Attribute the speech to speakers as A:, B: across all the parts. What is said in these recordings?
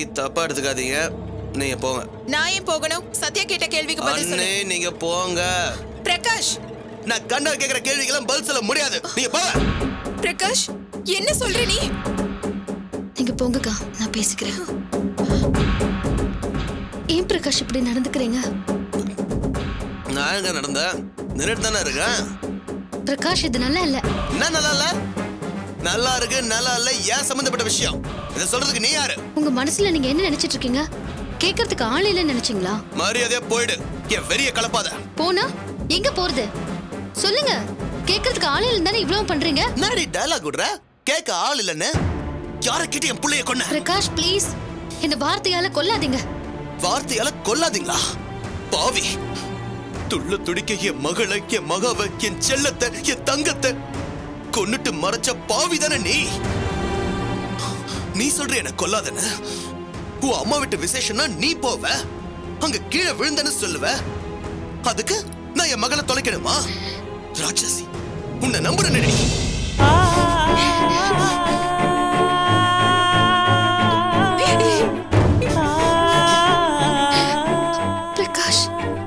A: தப்பா எடுத்துக்காதீங்க நீங்க போங்க
B: நான் ஏன் போகணும் சத்யா கேட்ட கேள்விக்கு பதில் சொல்லு
A: அண்ணே நீங்க போங்க
B: பிரகாஷ்
A: நான் கண்ணா கேக்குற கேள்விக்கெல்லாம் பதில் சொல்ல முடியாது நீங்க போங்க
B: பிரகாஷ் என்ன சொல்ற நீ
C: நீங்க போங்கக்கா நான் பேசிக்கிறேன் ஏன் பிரகாஷ் இப்படி நடந்துக்கிறீங்க
A: நான் எங்க நடந்தேன் நின்றுட்டு தானே இருக்கேன்
C: பிரகாஷ் இது நல்லா இல்ல
A: என்ன நல்லா இல்ல நல்லா இருக்கு நல்லா இல்ல ஏன் சம்பந்தப்பட்ட விஷயம் இதை சொல்றதுக்கு நீ யாரு
C: உங்க மனசுல நீங்க என்ன நினைச்சிட்டு இருக்கீங்க கேக்குறதுக்கு ஆள் இல்லைன்னு நினைச்சீங்களா
A: மரியாதையா போயிடு என் வெறிய கலப்பாத
C: போனா எங்க போறது சொல்லுங்க கேக்குறதுக்கு ஆள் இல்லைன்னு தானே இவ்வளவு பண்றீங்க
A: நாடி டயலாக் விடுற கேட்க ஆள் இல்லைன்னு யார கிட்ட என் புள்ளைய கொன்ன
C: பிரகாஷ் ப்ளீஸ் இந்த வார்த்தையால கொல்லாதீங்க
A: வார்த்தையால கொல்லாதீங்களா பாவி துள்ள துடிக்க என் மகளை என் மகாவ என் செல்லத்தை என் தங்கத்தை கொன்னுட்டு மறைச்ச பாவி தானே நீ நீ சொல்ற என்ன கொல்லாதன்னு உன் அம்மா வீட்டு விசேஷம்னா நீ போவ அங்க கீழே விழுந்தன்னு சொல்லுவ அதுக்கு நான் என் மகளை தொலைக்கணுமா ராட்சசி உன்னை நம்புறேன் நீ
C: பிரகாஷ்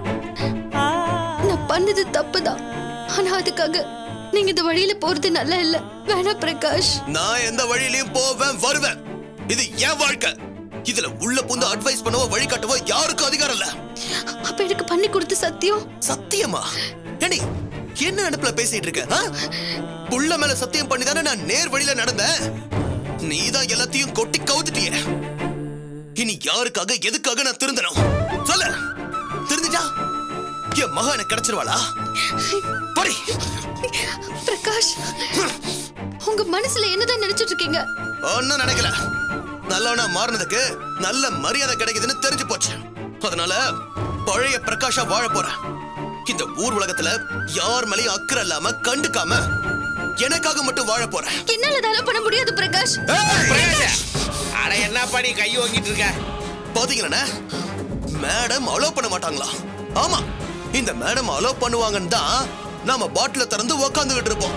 C: நான் பண்ணது தப்புதான் ஆனா அதுக்காக நீங்க இந்த வழியில போறது நல்லா இல்ல வேணாம் பிரகாஷ்
A: நான் எந்த வழியிலயும் போவேன் வருவேன் இது என் வாழ்க்கை இதுல உள்ள புந்து அட்வைஸ் பண்ணவோ வழிகாட்டவோ யாருக்கும் அதிகாரம் இல்ல
C: அப்ப எனக்கு பண்ணி கொடுத்த சத்தியம்
A: சத்தியமா ஏடி என்ன நினைப்புல பேசிட்டு இருக்க ஆ? புள்ள மேல சத்தியம் பண்ணி தானே நான் நேர் வழியில நடந்தேன் நீதான் எல்லாத்தையும் கொட்டி கவுத்துட்டிய இனி யாருக்காக எதுக்காக நான் திருந்தணும் சொல்லு திருந்துட்டா என் மகன் எனக்கு கிடைச்சிருவாளா படி
C: பிரகாஷ் உங்க மனசுல என்னதான் நினைச்சிட்டு இருக்கீங்க
A: ஒன்னும் நினைக்கல நல்லவனா மாறினதுக்கு நல்ல மரியாதை கிடைக்குதுன்னு தெரிஞ்சு போச்சு அதனால பழைய பிரகாஷா வாழ போறேன் இந்த ஊர் உலகத்துல யார் மேலயும் அக்கறை இல்லாம கண்டுக்காம எனக்காக மட்டும் வாழ போறேன்
C: என்னால இதெல்லாம் பண்ண முடியாது பிரகாஷ்
D: பிரகாஷ் அட என்ன பண்ணி கை ஓங்கிட்டு இருக்க
A: பாத்தீங்களா மேடம் அலோ பண்ண மாட்டாங்களா ஆமா இந்த மேடம் அலோ பண்ணுவாங்கன்னு தான் நாம பாட்டில திறந்து உக்காந்துகிட்டு இருப்போம்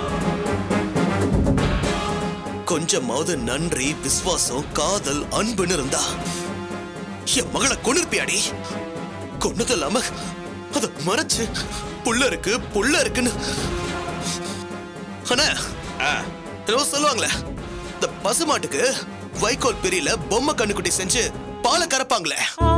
A: கொஞ்சமாவது நன்றி விசுவாசம் காதல் அன்புன்னு இருந்தா என் மகளை கொண்டிருப்பியாடி கொன்னது இல்லாம அத மறைச்சு புள்ள இருக்கு புள்ள இருக்குன்னு அண்ணா என்னவோ சொல்லுவாங்களே இந்த பசுமாட்டுக்கு வைக்கோல் பெரியல பொம்மை கண்ணுக்குட்டி செஞ்சு பாலை கறப்பாங்களே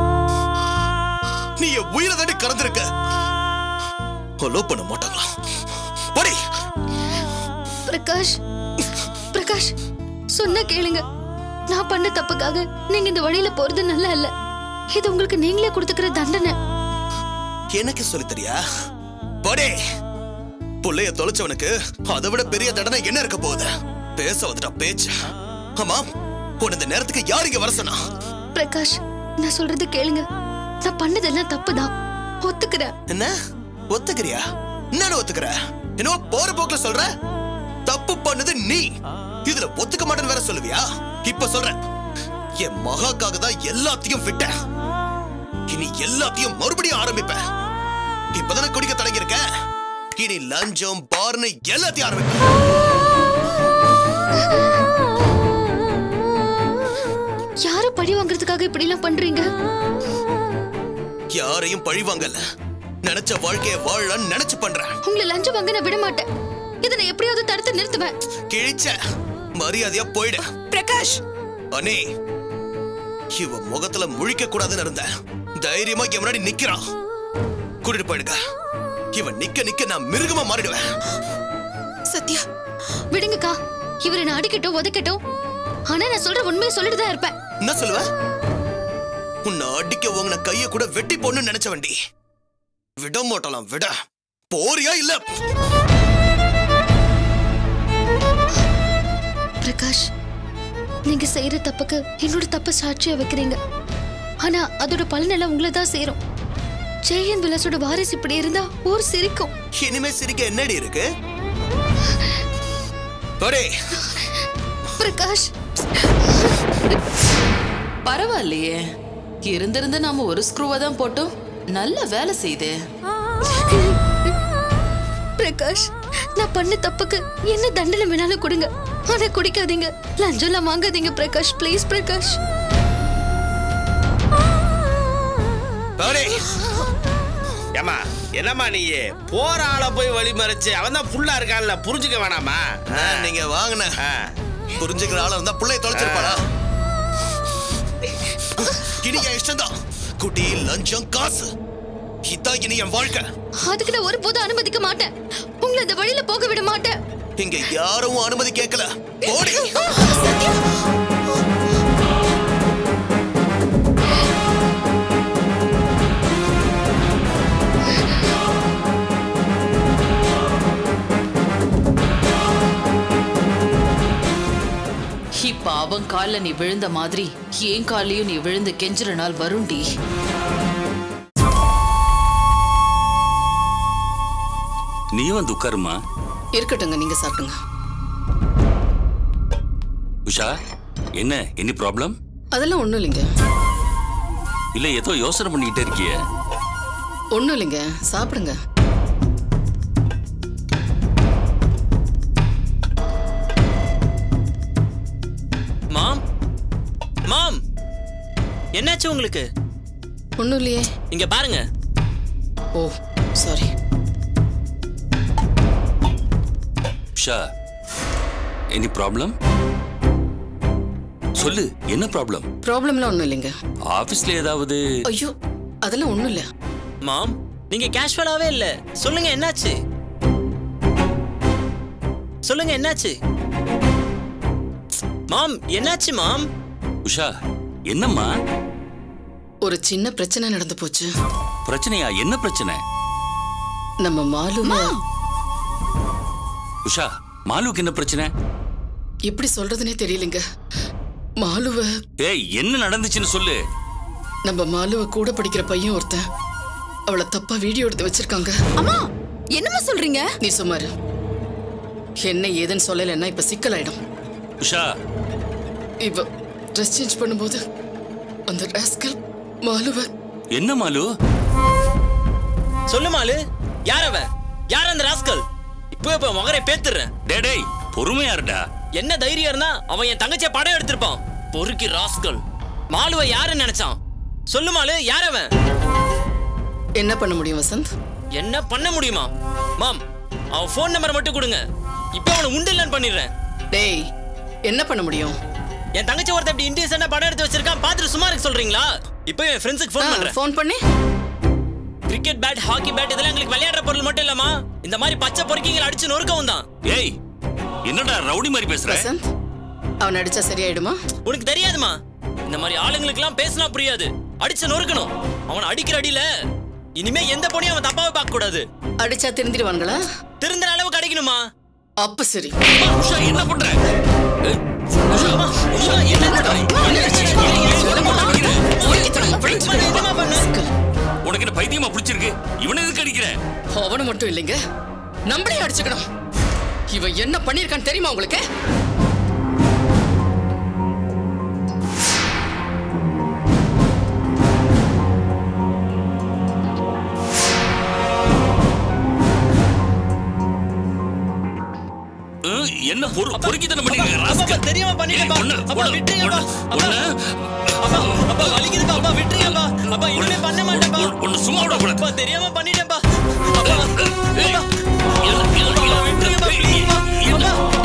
A: நீ என் உயிரை தாண்டி கறந்திருக்க அலோ பண்ண மாட்டாங்களா படி
C: பிரகாஷ் பிரகாஷ் சொன்னா கேளுங்க நான் பண்ண தப்புக்காக நீங்க இந்த வழியில போறது நல்லா இல்ல இது உங்களுக்கு நீங்களே கொடுத்துக்கிற தண்டனை
A: எனக்கு சொல்லி தெரியா படி புள்ளைய தொலைச்சவனுக்கு அதை விட பெரிய தண்டனை என்ன இருக்க போகுது பேச வந்துட்டா பேச்சு ஆமா உன் இந்த நேரத்துக்கு யார் இங்க வர சொன்னா
C: பிரகாஷ் நான் சொல்றது கேளுங்க நான் பண்ணதெல்லாம் தப்புதான் ஒத்துக்கிறேன்
A: என்ன ஒத்துக்கிறியா என்னன்னு ஒத்துக்கிற என்னவோ போற போக்குல சொல்ற தப்பு பண்ணது நீ இதுல ஒத்துக்க மாட்டேன்னு வேற சொல்லுவியா இப்ப சொல்றேன் என் மகாக்காக தான் எல்லாத்தையும் விட்டேன் இனி எல்லாத்தையும் மறுபடியும் ஆரம்பிப்பேன் இப்பதானே குடிக்க தொடங்கியிருக்க இனி லஞ்சம் பார்னு எல்லாத்தையும் ஆரம்பிப்பேன்
C: யார பழி வாங்குறதுக்காக இப்படி எல்லாம் பண்றீங்க
A: யாரையும் பழிவாங்கல நினைச்ச வாழ்க்கைய வாழலாம்னு நினைச்சு பண்றேன்
C: உங்களை லஞ்சம் வாங்க நான் விட மாட்டேன் இதை நான் எப்படியாவது தடுத்து நிறுத்துவேன்
A: கிழிச்ச மரியாதையா போயிடு
B: பிரகாஷ்
A: அனே இவ முகத்துல முழிக்க கூடாதுன்னு இருந்தேன் தைரியமா என் முன்னாடி நிக்கிறான் கூட்டிட்டு போயிடுங்க இவன் நிக்க நிக்க நான் மிருகமா மாறிடுவேன்
B: சத்யா
C: விடுங்கக்கா இவரை நான் அடிக்கட்டும் உதைக்கட்டும் ஆனா நான் சொல்ற உண்மையை சொல்லிட்டு தான் இருப்பேன்
A: என்ன சொல்லுவ உன்னை அடிக்க உங்கன கைய கூட வெட்டி போடணும்னு நினைச்ச வண்டி விட மாட்டலாம் விட போறியா இல்ல
C: பிரகாஷ் நீங்க செய்யற தப்புக்கு என்னோட தப்பு சாட்சியா வைக்கிறீங்க ஆனா அதோட பலனெல்லாம் உங்களை தான் சேரும் ஜெயன் விலாசோட வாரிசு இப்படி இருந்தா ஊர் சிரிக்கும்
A: இனிமே சிரிக்க என்னடி இருக்கு போடி
C: பிரகாஷ்
E: பரவாயில்லையே இருந்திருந்து நாம ஒரு ஸ்க்ரூவை தான் போட்டோம் நல்ல வேலை செய்தே
C: பிரகாஷ் நான் பண்ண தப்புக்கு என்ன தண்டனை வேணாலும் கொடுங்க ஆனா குடிக்காதீங்க லஞ்சம்லாம் வாங்காதீங்க பிரகாஷ் ப்ளீஸ் பிரகாஷ்
A: போடி
D: ஏமா என்னம்மா நீ போற ஆளை போய் வழி மறைச்சு அவன் தான் புல்லா இருக்கான்ல புரிஞ்சுக்க வேணாமா ஆ,
A: நீங்க வாங்கின
D: ஆ.
A: புரிஞ்சுக்கிற ஆளா இருந்தா பிள்ளைய தொலைச்சிருப்பாளா இனி என் இஷ்டம் தான் குடி லஞ்சம் காசு இதான் இனி என் வாழ்க்கை
C: அதுக்கு நான் ஒருபோதும் அனுமதிக்க மாட்டேன் உங்களை அந்த வழியில போக விட மாட்டேன்
A: இங்க யாரும் அனுமதி கேட்கல போடி
C: சத்யா
E: இப்ப அவன் கால்ல நீ விழுந்த மாதிரி என் காலையும் நீ விழுந்து கெஞ்சுற நாள் வருண்டி
F: நீ வந்து உட்காருமா
E: இருக்கட்டுங்க நீங்க சாப்பிடுங்க
F: உஷா என்ன எனி ப்ராப்ளம்
E: அதெல்லாம் ஒண்ணும் இல்லைங்க
F: இல்ல ஏதோ யோசனை பண்ணிக்கிட்டே இருக்கியே
E: ஒண்ணும் இல்லைங்க சாப்பிடுங்க
G: மாம் மாம் என்னாச்சு உங்களுக்கு
E: ஒண்ணும் இல்லையே
G: இங்க பாருங்க
E: oh sorry
F: Usha any problem சொல்லு என்ன ப்ராப்ளம்
E: ப்ராப்ளம்லாம் ஒண்ணும் இல்லைங்க
F: ஆபீஸ்ல ஏதாவது
E: ஐயோ அதெல்லாம் ஒண்ணும் இல்ல
G: மாம் நீங்க கேஷுவலாவே இல்ல சொல்லுங்க என்னாச்சு சொல்லுங்க என்னாச்சு மாம் என்னாச்சு மாம்
F: உஷா என்னம்மா
E: ஒரு சின்ன பிரச்சனை நடந்து போச்சு
F: பிரச்சனையா என்ன பிரச்சனை
E: நம்ம மாலுவ
F: உஷா மாலுவுக்கு என்ன பிரச்சனை
E: எப்படி சொல்றதுனே தெரியலங்க மாலுவ
F: ஏய் என்ன நடந்துச்சுன்னு சொல்லு
E: நம்ம மாலுவ கூட படிக்கிற பையன் ஒருத்தன் அவளை தப்பா வீடியோ எடுத்து வச்சிருக்காங்க
B: அம்மா என்னம்மா சொல்றீங்க
E: நீ சுமாரு என்ன ஏதுன்னு சொல்லலைன்னா இப்ப சிக்கலாயிடும்
F: உஷா
E: இவ ட்ரெஸ் சேஞ்ச் பண்ணும்போது அந்த ராஸ்கல் மாலுவ
F: என்ன மாலு
G: சொல்லு மாலு யார் அவன் யார் அந்த ராஸ்கல் இப்போ இப்ப மகரை பேத்துறேன்
F: டே டேய் பொறுமையா இருடா
G: என்ன தைரியம் இருந்தா அவன் என் தங்கச்சியை படம் எடுத்திருப்பான் பொறுக்கி ராஸ்கல் மாலுவை யாருன்னு நினைச்சான் சொல்லு மாலு யார் அவன்
E: என்ன பண்ண முடியும் வசந்த்
G: என்ன பண்ண முடியுமா மாம் அவன் ஃபோன் நம்பரை மட்டும் கொடுங்க இப்போ அவனை உண்டு இல்லைன்னு பண்ணிடுறேன்
E: டேய் என்ன பண்ண முடியும்
G: என் தங்கச்சி ஒருத்தன் இப்படி இன்டீசெண்டா படம் எடுத்து வச்சிருக்கான் பார்த்துட்டு சும்மா இருக்க சொல்றீங்களா இப்போ என் ஃப்ரெண்ட்ஸுக்கு ஃபோன் பண்றேன்
E: ஃபோன் பண்ணி
G: கிரிக்கெட் பேட் ஹாக்கி பேட் இதெல்லாம் எங்களுக்கு விளையாடுற பொருள் மட்டும் இல்லம்மா இந்த மாதிரி பச்சை பொறுக்கிங்களை அடிச்சு நொறுக்கவும் தான்
F: ஏய் என்னடா ரவுடி மாதிரி பேசுற
E: வசந்த் அவன் அடிச்சா சரியாயிடுமா
G: உனக்கு தெரியாதுமா இந்த மாதிரி ஆளுங்களுக்குலாம் பேசினா புரியாது அடிச்சு நொறுக்கணும் அவனை அடிக்கிற அடியில இனிமே எந்த பொண்ணையும் அவன் தப்பாவே பார்க்க கூடாது
E: அடிச்சா திருந்திடுவானுங்களா
G: திருந்துற அளவுக்கு அடிக்கணுமா
E: அப்ப சரி
F: உஷா என்ன பண்ற ஏய், உஷா, உஷா,
G: என்ன
F: என்னடா?
G: என்னம்மா பண்ண?
F: உனக்கு என்ன பைத்தியமா பிடிச்சிருக்கு இவனை எதுக்கு அடிக்கிற
E: அவனு மட்டும் இல்லைங்க நம்மளே அடிச்சுக்கணும் இவன் என்ன பண்ணிருக்கான்னு தெரியுமா உங்களுக்கு
F: அஹ், என்ன பொறு பொறுக்கித்தனம்
G: அப்பா,
F: பண்ணிருக்க
G: அப்பா,
F: ராஸ்கல்.
G: தெரியாம பண்ணிட்டேன்ப்பா.
F: ஏய், ஒண்ணு,
G: அப்பா,
F: ஒண்ணு,
G: விட்டுருங்கப்பா.
F: ஒண்ணு,
G: அப்பா,
F: ஒண்ணு.
G: அப்பா, அப்பா, வலிக்குதுப்பா. அப்பா, விட்டுருங்கப்பா. அப்பா, இனிமே பண்ண மாட்டேன்ப்பா.
F: ஒண்ணு, ஒண்ணு, சும்மா விடக்கூடாது.
G: அப்பா, தெரியாம பண்ணிட்டேன்ப்பா. அப்பா,
F: ஏய்,
G: அப்பா,
F: இல்ல, இல்ல,
G: அப்பா,
F: இல்ல,
G: விட்டுருங்கப்பா,
F: ஏய்,
G: pleaseப்பா.
F: இல்ல.
G: அப்பா.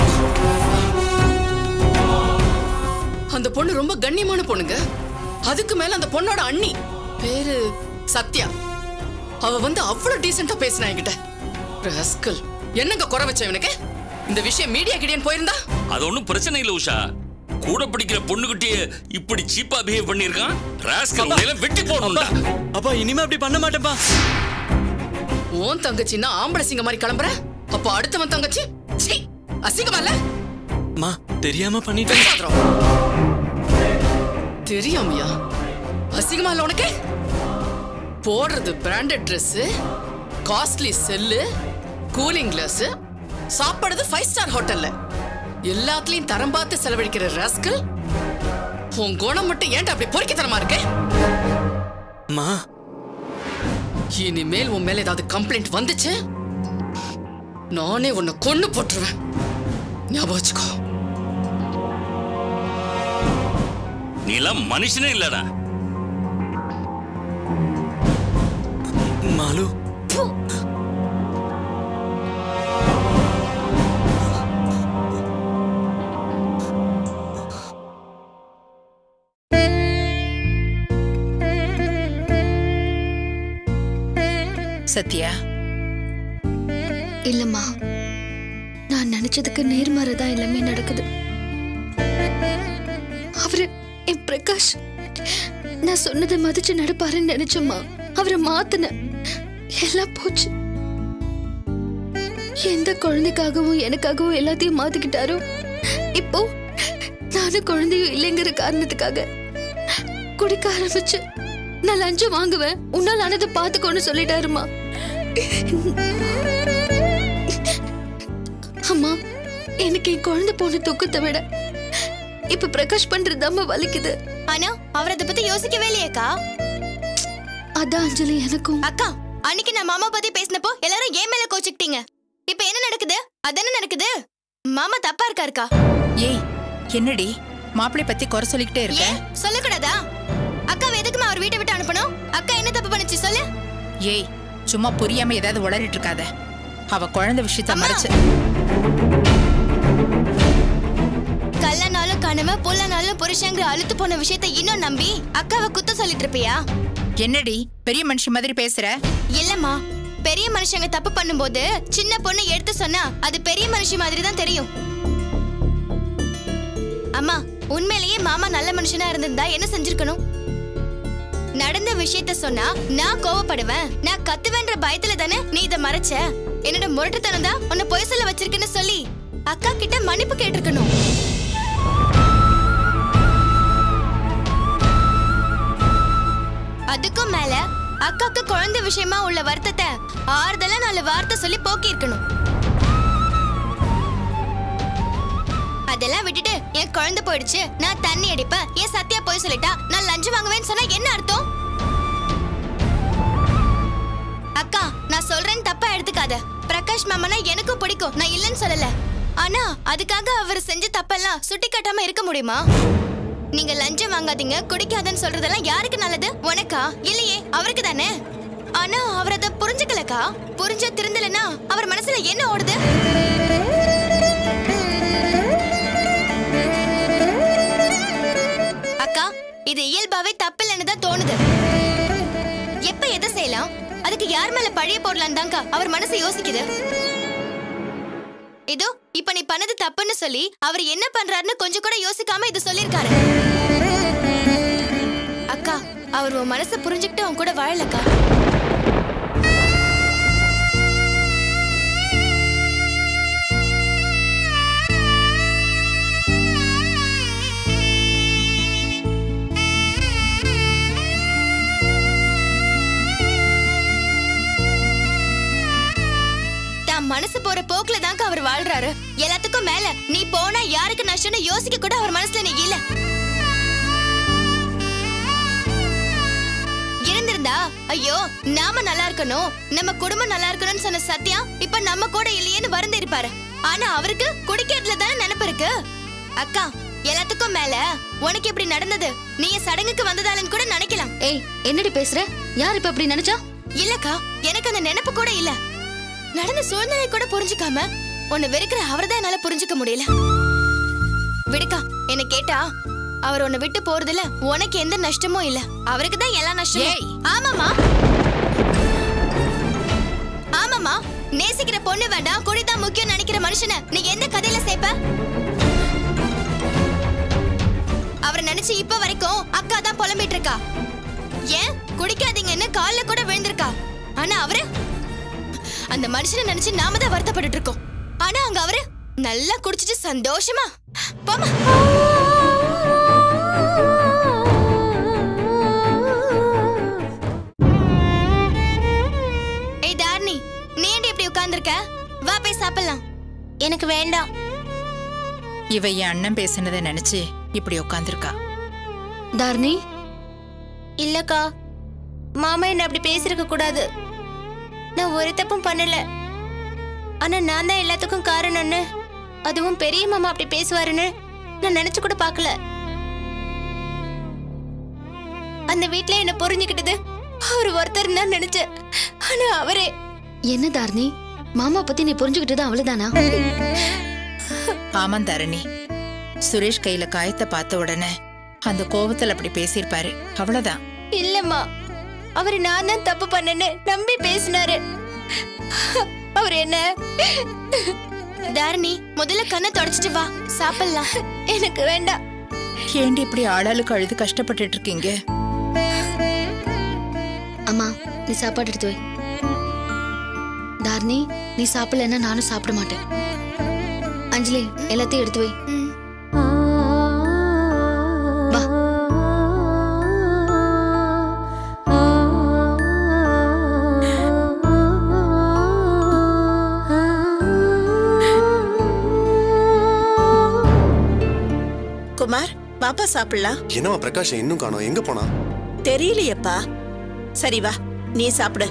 E: அந்த பொண்ணு ரொம்ப கண்ணியமான பொண்ணுங்க அதுக்கு மேல அந்த பொண்ணோட அண்ணி பேரு சத்யா அவ வந்து அவ்வளவு டீசெண்டா பேசினா என்கிட்ட ராஸ்கல் என்னங்க குறை வச்ச இவனுக்கு இந்த விஷயம் மீடியா கிட்டேன்னு போயிருந்தா
F: அது ஒண்ணும் பிரச்சனை இல்ல உஷா கூட படிக்கிற பொண்ணுகிட்டயே இப்படி சீப்பா பிஹேவ் பண்ணிருக்கான் ராஸ்கல் உன்னை எல்லாம் வெட்டி போடணும்டா
G: அப்பா இனிமே அப்படி பண்ண மாட்டேன்ப்பா
E: உன் தங்கச்சின்னா ஆம்பளை சிங்க மாதிரி கிளம்புற அப்ப அடுத்தவன் தங்கச்சி சீ அசிங்கமா இல்ல
G: அம்மா தெரியாம பண்ணிட்டேன்
E: பேசாதடா. தெரியாமையா அசிங்கமா இல்ல உனக்கு போடுறது branded Dress costly cell cooling glass சாப்பிடுறது ஃபைவ் ஸ்டார் ஹோட்டல்ல எல்லாத்துலயும் தரம் பார்த்து செலவழிக்கிற ராஸ்கல் உன் குணம் மட்டும் ஏன்டா அப்படி பொறுக்கித்தனமா இருக்கு
G: அம்மா
E: இனிமேல் உன் மேல ஏதாவது கம்ப்ளைண்ட் வந்துச்சு நானே உன்னை கொன்னு போட்டுருவேன் ஞாபகம் வச்சுக்கோ
F: நீ எல்லாம் மனுஷனே இல்லடா
H: சத்யா
C: இல்லம்மா நான் நினைச்சதுக்கு நேர்மாறதான் எல்லாமே நடக்குது அவரு என் பிரகாஷ் நான் சொன்னதை மதிச்சு நடப்பாருன்னு நினைச்சம்மா அவரை மாத்தின எல்லாம் போச்சு எந்த குழந்தைக்காகவும் எனக்காகவும் எல்லாத்தையும் மாத்திக்கிட்டாரோ இப்போ நானும் குழந்தையும் இல்லைங்கிற காரணத்துக்காக குடிக்க ஆரம்பிச்சு நான் லஞ்சம் வாங்குவேன் உன்னால் ஆனதை பார்த்துக்கோன்னு சொல்லிட்டாருமா அம்மா எனக்கு என் குழந்தை போன துக்கத்தை விட இப்ப பிரகாஷ் பண்றது அம்மா வலிக்குது
I: ஆனா அவர் அதை பத்தி யோசிக்கவே இல்லையேக்கா
C: அதான் அஞ்சலி எனக்கும்
I: அக்கா அன்னைக்கு நான் மாமா பத்தி பேசினப்போ எல்லாரும் ஏன் மேல கோச்சுக்கிட்டீங்க இப்ப என்ன நடக்குது அதானே நடக்குது மாமா தப்பா இருக்காருக்கா
H: ஏய் என்னடி மாப்பிளை பத்தி குறை சொல்லிக்கிட்டே இருக்க
I: ஏன் சொல்லக்கூடாதா அக்கா எதுக்குமா அவர் வீட்டை விட்டு அனுப்பணும் அக்கா என்ன தப்பு பண்ணுச்சு சொல்லு
H: ஏய் சும்மா புரியாம ஏதாவது உளறிட்டு இருக்காத அவ குழந்தை விஷயத்த
I: அம்மா.
H: மறைச்சு
I: கல்லனாலும் கனவு புல்லனாலும் புருஷங்கிற அழுத்து போன விஷயத்த இன்னும் நம்பி அக்காவை குத்த சொல்லிட்டு இருப்பியா
H: என்னடி பெரிய மனுஷி மாதிரி பேசுற
I: இல்லம்மா பெரிய மனுஷங்க தப்பு பண்ணும்போது சின்ன பொண்ணு எடுத்து சொன்னா அது பெரிய மனுஷி மாதிரி தான் தெரியும் அம்மா உண்மையிலேயே மாமா நல்ல மனுஷனா இருந்திருந்தா என்ன செஞ்சிருக்கணும் நடந்த விஷயத்த சொன்னா நான் கோவப்படுவேன் நான் கத்துவேன்ற பயத்துல தானே நீ இத மறைச்ச என்னோட முரட்டுத்தனம் தான் உன்னை பொய் சொல்ல வச்சிருக்குன்னு சொல்லி அக்கா கிட்ட மன்னிப்பு கேட்டிருக்கணும் அதுக்கும் மேல அக்காக்கு குழந்தை விஷயமா உள்ள வருத்தத்தை ஆறுதலா நாலு வார்த்தை சொல்லி போக்கி இருக்கணும் அதெல்லாம் விட்டுட்டு என் குழந்தை போயிடுச்சு நான் தண்ணி அடிப்பேன் என் சத்யா போய் சொல்லிட்டா நான் லஞ்சம் வாங்குவேன்னு சொன்னா என்ன அர்த்தம் அக்கா நான் சொல்றேன்னு தப்பா எடுத்துக்காத பிரகாஷ் மாமனா எனக்கும் பிடிக்கும் நான் இல்லைன்னு சொல்லல ஆனா அதுக்காக அவர் செஞ்ச தப்பெல்லாம் சுட்டி காட்டாம இருக்க முடியுமா நீங்க லஞ்சம் வாங்காதீங்க குடிக்காதன்னு சொல்றதெல்லாம் யாருக்கு நல்லது உனக்கா இல்லையே அவருக்கு தானே ஆனா அவர் அதை புரிஞ்சுக்கலக்கா புரிஞ்ச திருந்தலனா அவர் மனசுல என்ன ஓடுது அக்கா இது இயல்பாவே தப்பில்லைன்னு தான் தோணுது எப்ப எதை செய்யலாம் அதுக்கு யார் மேல பழிய போடலாம் தான்க்கா அவர் மனசு யோசிக்குது இதோ இப்ப நீ பண்ணது தப்புன்னு சொல்லி அவர் என்ன பண்றாருன்னு கொஞ்சம் கூட யோசிக்காம இது சொல்லிருக்காரு அக்கா அவர் உன் மனசை புரிஞ்சுக்கிட்டு அவன் கூட வாழலக்கா தான் மனசு போற போக்குல தான்க்கா அவர் வாழ்றாரு எல்லாத்துக்கும் மேல நீ போனா யாருக்கு நஷ்டம்னு யோசிக்க கூட அவர் மனசுல நீ இல்ல இருந்திருந்தா ஐயோ நாம நல்லா இருக்கணும் நம்ம குடும்பம் நல்லா இருக்கணும்னு சொன்ன சத்யா இப்ப நம்ம கூட இல்லையேன்னு வருந்த இருப்பாரு ஆனா அவருக்கு குடிக்கிறதுல தானே நினைப்பு இருக்கு அக்கா எல்லாத்துக்கும் மேல உனக்கு இப்படி நடந்தது நீ என் சடங்குக்கு வந்ததாலன்னு கூட நினைக்கலாம்
C: ஏய் என்னடி பேசுற யார் இப்ப அப்படி நினைச்சா
I: இல்லக்கா எனக்கு அந்த நினைப்பு கூட இல்ல நடந்த சூழ்நிலை கூட புரிஞ்சுக்காம உன்னை வெறுக்கிற அவர்தான் என்னால புரிஞ்சுக்க முடியல விடுக்கா என்ன கேட்டா அவர் உன்னை விட்டு போறதுல உனக்கு எந்த நஷ்டமும் இல்ல அவருக்கு தான் எல்லா
H: ஏய்.
I: நஷ்டமும் ஆமாமா ஆமாமா நேசிக்கிற பொண்ணு வேண்டாம் குடிதான் முக்கியம் நினைக்கிற மனுஷனை நீ எந்த கதையில சேர்ப்ப அவரை நினைச்சு இப்ப வரைக்கும் அக்கா தான் புலம்பிட்டு இருக்கா ஏன் குடிக்காதீங்கன்னு கால்ல கூட விழுந்திருக்கா ஆனா அவரு அந்த மனுஷனை நினைச்சு நாம தான் வருத்தப்பட்டுட்டு இருக்கோம் ஆனா அங்க அவரு நல்லா குடிச்சிட்டு சந்தோஷமா போமா ஏய் தாரணி நீ ஏன்டி இப்படி உட்கார்ந்திருக்க வா போய் சாப்பிடலாம் எனக்கு வேண்டாம்
H: இவ என் அண்ணன் பேசினதை நினைச்சு இப்படி உட்காந்துருக்கா
C: தாரணி
I: இல்லக்கா மாமா என்ன அப்படி பேசிருக்க கூடாது நான் ஒரு தப்பும் பண்ணல ஆனா நான் தான் எல்லாத்துக்கும் காரணம்னு அதுவும் பெரிய மாமா அப்படி பேசுவாருன்னு நான் நினைச்சு கூட பார்க்கல அந்த வீட்ல என்ன புரிஞ்சுக்கிட்டது அவர் ஒருத்தர் தான் நினைச்சேன் ஆனா அவரே
C: என்ன தாரணி மாமா பத்தி நீ புரிஞ்சுக்கிட்டது அவ்வளவுதானா
H: ஆமாம் தரணி சுரேஷ் கையில காயத்தை பார்த்த உடனே அந்த கோவத்துல அப்படி பேசியிருப்பாரு அவ்வளவுதான்
I: இல்லம்மா அவர் நான் தான் தப்பு பண்ணேன்னு நம்பி பேசினாரு அவர் என்ன தாரணி முதல்ல கண்ணை தொடச்சிட்டு வா சாப்பிடலாம் எனக்கு வேண்டாம்
H: ஏண்டி இப்படி ஆளாளுக்கு அழுது கஷ்டப்பட்டுட்டு இருக்கீங்க
C: அம்மா நீ சாப்பாடு எடுத்து வை தாரணி நீ சாப்பிடலன்னா நானும் சாப்பிட மாட்டேன் அஞ்சலி எல்லாத்தையும் எடுத்து வை
I: ம்.
C: வா
J: குமார் பாப்பா சாப்பிடலாம்
K: என்னவா பிரகாஷ் இன்னும் காணோம் எங்க போனா
J: தெரியலையேப்பா சரி வா நீ சாப்பிடு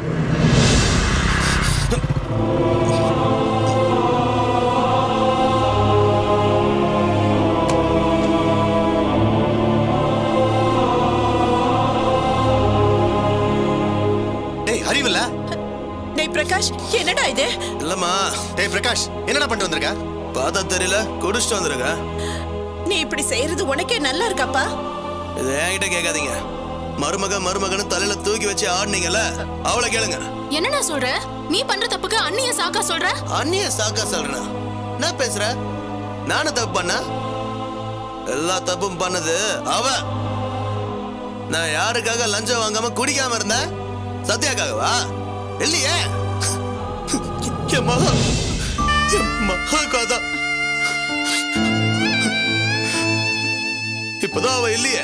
K: டேய் அறிவில்ல
J: டேய் பிரகாஷ் என்னடா இது
A: இல்லம்மா
K: டேய் பிரகாஷ் என்னடா பண்ணிட்டு வந்திருக்க
A: பார்த்தா தெரியல குடிச்சிட்டு வந்துருங்க
J: நீ இப்படி செய்யறது உனக்கே நல்லா இருக்காப்பா
A: இது என்கிட்ட கேட்காதீங்க மருமக மருமகன்னு தலையில தூக்கி வச்சு ஆடுனீங்கல்ல அவளை கேளுங்க
B: என்னடா சொல்ற நீ பண்ற தப்புக்கு அண்ணிய சாக்கா சொல்ற
A: அண்ணிய சாக்கா சொல்றேன் என்ன பேசுற நானும் தப்பு பண்ண எல்லா தப்பும் பண்ணது அவ நான் யாருக்காக லஞ்சம் வாங்காம குடிக்காம இருந்தேன் சத்யாக்காகவா இல்லையே என் மகா என் மகாக்காக இப்பதான் அவ இல்லையே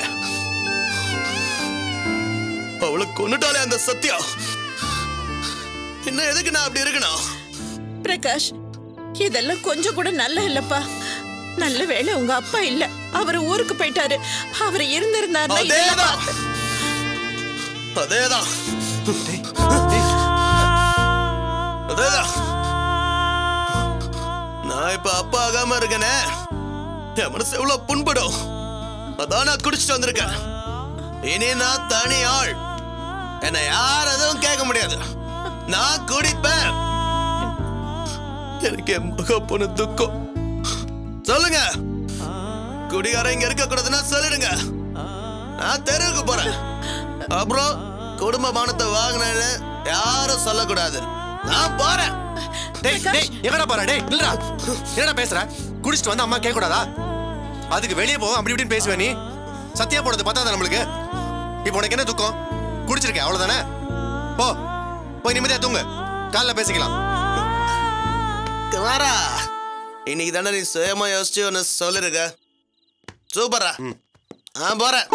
A: அவளை கொன்னுட்டாலே அந்த சத்யா இன்னும் எதுக்கு நான் அப்படி இருக்கணும்
J: பிரகாஷ் இதெல்லாம் கொஞ்சம் கூட நல்ல இல்லப்பா நல்ல வேளை உங்க அப்பா இல்ல அவர் ஊருக்கு போயிட்டாரு அவர் இருந்திருந்தாருன்னா இதெல்லாம்
A: அதேதான்
J: பார்த்து-
A: அதேதான் அதேதான் நான் இப்ப அப்பா ஆகாம இருக்கனே என் மனசு எவ்வளவு புண்படும் அதான் நான் குடிச்சிட்டு வந்திருக்கேன் இனி நான் தனி ஆள் என்னை யார் எதுவும் கேட்க முடியாது நான் குடிப்பேன் எனக்கு என் மக பொண்ணு துக்கம் சொல்லுங்க குடிகாரன் இங்க இருக்க கூடாதுன்னா சொல்லிடுங்க நான் தெருவுக்கு போறேன் அப்புறம் குடும்ப மானத்தை வாங்கினேன்னு யாரும் சொல்லக்கூடாது நான் போறேன்
K: டேய் டேய் எங்கடா போற டேய் இல்லடா என்னடா பேசுற குடிச்சிட்டு வந்து அம்மா கேட்க கூடாதா அதுக்கு வெளியே போவோம் அப்படி இப்படின்னு பேசுவே நீ சத்தியா போனது பார்த்தா நம்மளுக்கு இப்போ உனக்கு என்ன துக்கம் குடிச்சிருக்க அவ்வளவுதானே போ போய் நிம்மதியா தூங்கு காலைல பேசிக்கலாம்
A: குமாரா இன்னைக்கு தானே நீ சுயமா யோசிச்சு ஒன்னு சொல்லிருக்க சூப்பரா நான் போறேன்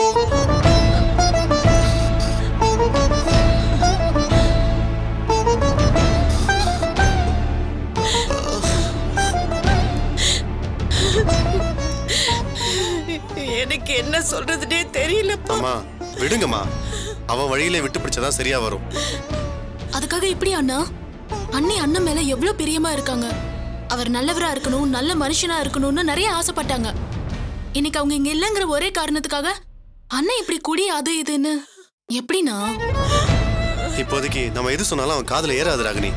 J: எனக்கு என்ன சொல்றதுனே தெரியலப்பா
K: அம்மா விடுங்கம்மா அவன் வழியில விட்டு பிடிச்சதான் சரியா வரும்
B: அதுக்காக இப்படி அண்ணா அண்ணி அண்ணன் மேல எவ்வளவு பிரியமா இருக்காங்க அவர் நல்லவரா இருக்கணும் நல்ல மனுஷனா இருக்கணும்னு நிறைய ஆசைப்பட்டாங்க இன்னைக்கு அவங்க இங்க இல்லைங்கிற ஒரே காரணத்துக்காக அண்ணன் இப்படி குடி அது இதுன்னு எப்படின்னா
K: இப்போதைக்கு நம்ம எது சொன்னாலும் அவன் காதுல ஏறாது ராகினி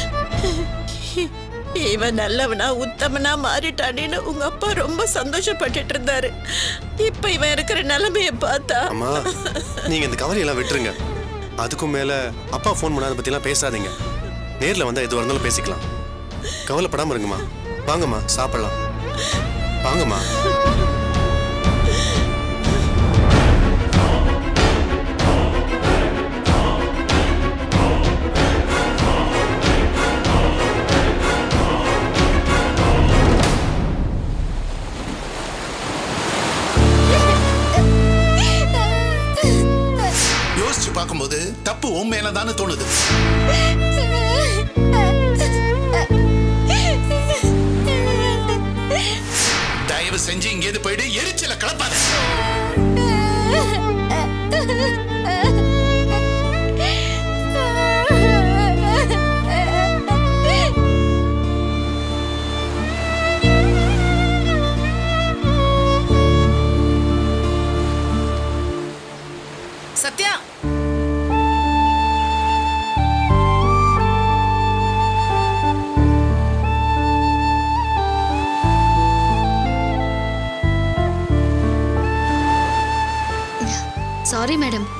J: இவன் நல்லவனா உத்தமனா மாறிட்டானேன்னு உங்க அப்பா ரொம்ப சந்தோஷப்பட்டுட்டு இருந்தாரு இப்ப இவன் இருக்கிற நிலைமைய பார்த்தா
K: அம்மா நீங்க இந்த கவலையெல்லாம் விட்டுருங்க அதுக்கும் மேல அப்பா ஃபோன் பண்ணாத பத்திலாம் பேசாதீங்க நேர்ல வந்தா எதுவாக இருந்தாலும் பேசிக்கலாம் கவலைப்படாம இருங்கம்மா வாங்கம்மா சாப்பிடலாம் வாங்கம்மா
L: யோசிச்சு பார்க்கும்போது தப்பு உன் மேலதான்னு தோணுது தயவு செஞ்சு இங்கேருந்து போயிடு எரிச்சல கலப்பாத
E: சத்யா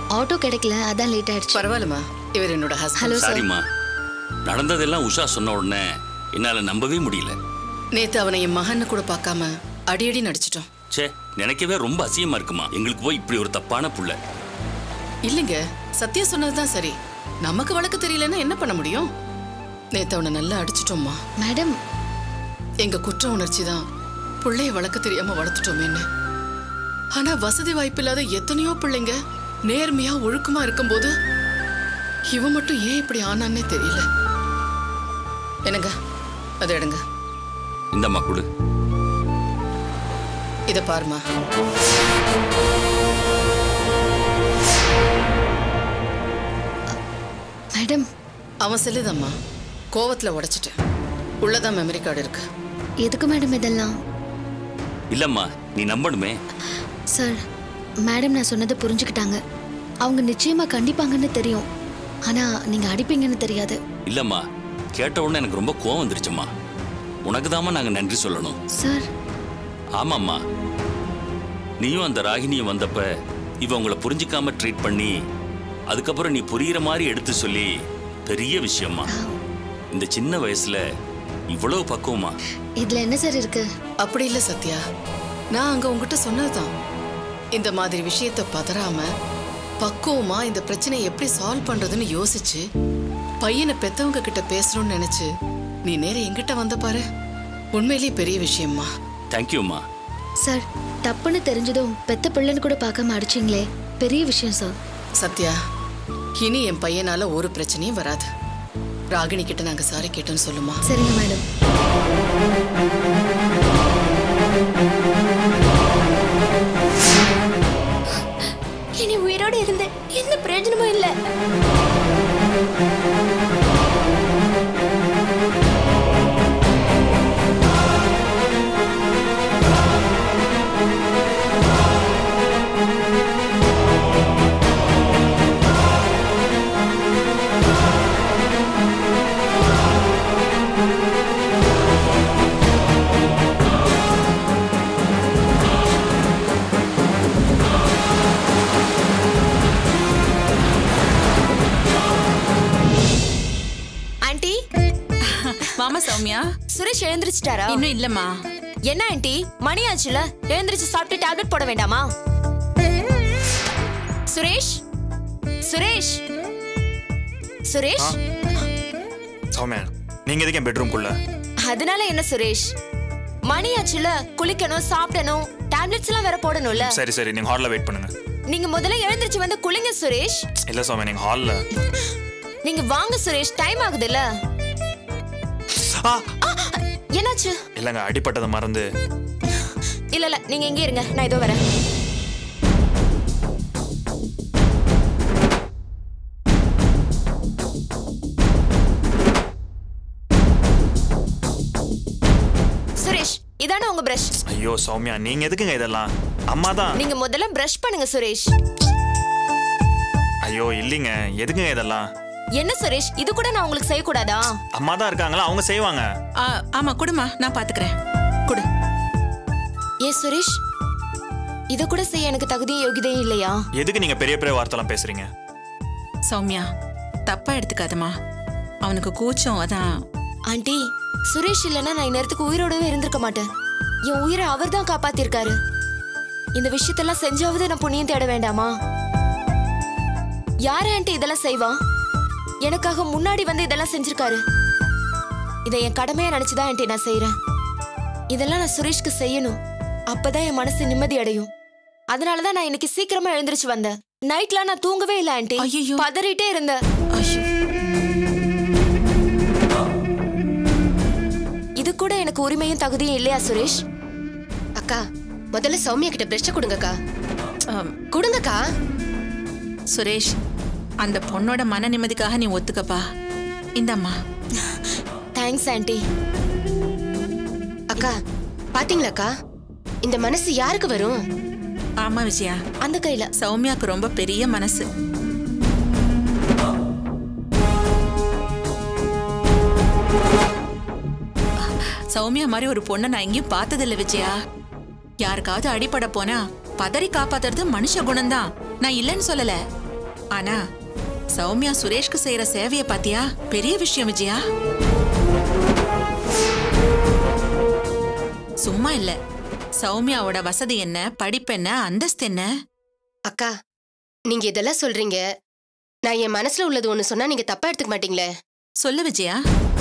C: ஆட்டோ கிடைக்கல அதான் லேட் ஆயிடுச்சு
E: பரவாயில்லம்மா இவர் என்னோட
C: ஹலோ
E: ஹஸ்பண்ட்
C: சார்
F: சாரிம்மா நடந்ததெல்லாம் உஷா சொன்ன உடனே என்னால நம்பவே முடியல
E: நேத்து அவனை என் மகன்னு கூட பார்க்காம அடி அடி நடிச்சிட்டோம்
F: ச்சே நினைக்கவே ரொம்ப அசியமா இருக்குமா எங்களுக்கு போய் இப்படி ஒரு தப்பான புள்ள
E: இல்லைங்க சத்யா சொன்னதுதான் சரி நமக்கு வழக்கு தெரியலன்னா என்ன பண்ண முடியும் நேத்து அவனை நல்லா அடிச்சிட்டோம்மா
C: மேடம்
E: எங்க குற்ற உணர்ச்சி தான் பிள்ளைய வளர்க்க தெரியாம வளர்த்துட்டோமேன்னு ஆனா வசதி வாய்ப்பு இல்லாத எத்தனையோ பிள்ளைங்க நேர்மையா ஒழுக்கமா இருக்கும்போது இவன் மட்டும் ஏன் இப்படி ஆனான்னே தெரியல என்னங்க அதை எடுங்க
F: இந்தம்மா கொடு
E: இத பாருமா
C: மேடம்
E: அவன் செல்லுதம்மா கோவத்துல உடைச்சிட்டேன் உள்ளதான் மெமரி கார்டு இருக்கு
C: எதுக்கு மேடம் இதெல்லாம்
F: இல்லம்மா நீ நம்பணுமே
C: சார் மேடம் நான் சொன்னதை புரிஞ்சுக்கிட்டாங்க அவங்க நிச்சயமா கண்டிப்பாங்கன்னு தெரியும் ஆனா நீங்க அடிப்பீங்கன்னு தெரியாது
F: இல்லம்மா கேட்ட உடனே எனக்கு ரொம்ப கோவம் வந்துருச்சும்மா உனக்கு நாங்க நன்றி சொல்லணும்
C: சார்
F: ஆமாம்மா நீயும் அந்த ராகினியும் வந்தப்ப இவ உங்களை புரிஞ்சுக்காம ட்ரீட் பண்ணி அதுக்கப்புறம் நீ புரியுற மாதிரி எடுத்து சொல்லி பெரிய விஷயம்மா இந்த சின்ன வயசுல இவ்வளவு பக்குவமா
C: இதுல என்ன சார் இருக்கு
E: அப்படி இல்ல சத்யா நான் அங்க உங்ககிட்ட சொன்னதுதான் இந்த மாதிரி விஷயத்த பதறாம பக்குவமா இந்த பிரச்சனையை எப்படி சால்வ் பண்றதுன்னு யோசிச்சு பையனை பெத்தவங்க கிட்ட பேசணும்னு நினைச்சு நீ நேரா என்கிட்ட வந்த பாரு உண்மையிலேயே பெரிய விஷயம்மா
F: தேங்க்யூம்மா
C: சார் தப்புன்னு தெரிஞ்சதும் பெத்த பிள்ளைன்னு கூட பார்க்காம அடிச்சிங்களே பெரிய விஷயம் சார்
E: சத்யா இனி என் பையனால ஒரு பிரச்சனையும் வராது ராகினி கிட்ட நாங்க சாரி கேட்டோன்னு சொல்லுமா
C: சரிங்க மேடம்
I: இனி உயிரோடு இருந்து எந்த பிரயோஜனமும் இல்ல ஆண்டி
H: மாமா சௌமியா
I: சுரேஷ் எழுந்திருச்சிட்டாரா
H: இன்னும் இல்லம்மா
I: என்ன ஆண்டி மணி ஆச்சுல எழுந்திருச்சு சாப்பிட்டு டேப்லெட் போட வேண்டாமா சுரேஷ் சுரேஷ் சுரேஷ்
M: சௌமியா நீங்க எதுக்கு என் பெட்ரூம்குள்ள
I: அதனால என்ன சுரேஷ் மணி ஆச்சுல குளிக்கணும் சாப்பிடணும் டேப்லெட்ஸ் எல்லாம் வேற போடணும்ல
M: சரி சரி நீங்க ஹால்ல வெயிட் பண்ணுங்க
I: நீங்க முதல்ல எழுந்திருச்சு வந்து குளிங்க சுரேஷ்
M: இல்ல சௌமியா நீங்க ஹால்ல
I: நீங்க வாங்க சுரேஷ் டைம் ஆகுதுல்ல
M: ஆ
I: என்னாச்சு
M: இல்லங்க அடிப்பட்டதை மறந்து
I: இல்ல இல்ல நீங்க எங்கே இருங்க நான் இதோ வரேன் சுரேஷ் இதானே உங்க பிரஷ்
M: ஐயோ சௌமியா நீங்க எதுக்குங்க இதெல்லாம் அம்மா தான்
I: நீங்க முதல்ல பிரஷ் பண்ணுங்க சுரேஷ்
M: ஐயோ இல்லைங்க எதுக்குங்க இதெல்லாம்
I: என்ன சுரேஷ் இது கூட நான் உங்களுக்கு செய்யக்கூடாதா
M: அம்மா தான் இருக்காங்களா அவங்க செய்வாங்க
H: ஆ, ஆமா குடுமா நான் பாத்துக்கிறேன் குடு
I: ஏ சுரேஷ் இத கூட செய்ய எனக்கு தகுதியும் யோகிதையும் இல்லையா
M: எதுக்கு நீங்க பெரிய பெரிய வார்த்தைலாம் பேசுறீங்க
H: சௌமியா தப்பா எடுத்துக்காதம்மா அவனுக்கு கூச்சம் அதான்
I: ஆண்டி சுரேஷ் இல்லைன்னா நான் இந்நேரத்துக்கு உயிரோடவே இருந்திருக்க மாட்டேன் என் உயிரை அவர் தான் காப்பாத்திருக்காரு இந்த விஷயத்தெல்லாம் செஞ்சாவது நான் புண்ணியம் தேட வேண்டாமா யார் ஆண்டி இதெல்லாம் செய்வா எனக்காக முன்னாடி வந்து இதெல்லாம் செஞ்சிருக்காரு இதை என் கடமையா நினைச்சுதான் ஆண்டி நான் செய்யறேன் இதெல்லாம் நான் சுரேஷ்க்கு செய்யணும் அப்பதான் என் மனசு நிம்மதி அடையும் அதனாலதான் நான் இன்னைக்கு சீக்கிரமா எழுந்திருச்சு வந்தேன் நைட்லாம் நான் தூங்கவே இல்லை ஆண்டி பதறிட்டே இருந்தேன் இது கூட எனக்கு உரிமையும் தகுதியும் இல்லையா சுரேஷ்
N: அக்கா முதல்ல சௌமியா கிட்ட பிரஷ் கொடுங்கக்கா கொடுங்கக்கா
H: சுரேஷ் அந்த பொண்ணோட மன நிம்மதிக்காக நீ ஒத்துக்கப்பா இந்தம்மா
I: தேங்க்ஸ் ஆண்டி
N: அக்கா பாத்தீங்களாக்கா இந்த மனசு யாருக்கு வரும்
H: ஆமா விஜயா
I: அந்த கையில
H: சௌமியாக்கு ரொம்ப பெரிய மனசு சௌமியா மாதிரி ஒரு பொண்ணை நான் எங்கேயும் பார்த்ததில்ல விஜயா யாருக்காவது அடிபட போனா பதறி காப்பாத்துறது மனுஷ குணம்தான் நான் இல்லைன்னு சொல்லல ஆனா சௌமியா சுரேஷ்க்கு செய்யற சேவைய பாத்தியா பெரிய விஷயம் விஜயா சும்மா இல்ல சௌமியாவோட வசதி என்ன படிப்பு என்ன அந்தஸ்து என்ன
N: அக்கா நீங்க இதெல்லாம் சொல்றீங்க நான் என் மனசுல உள்ளது ஒண்ணு சொன்னா நீங்க தப்பா எடுத்துக்க மாட்டீங்களே
H: சொல்லு விஜயா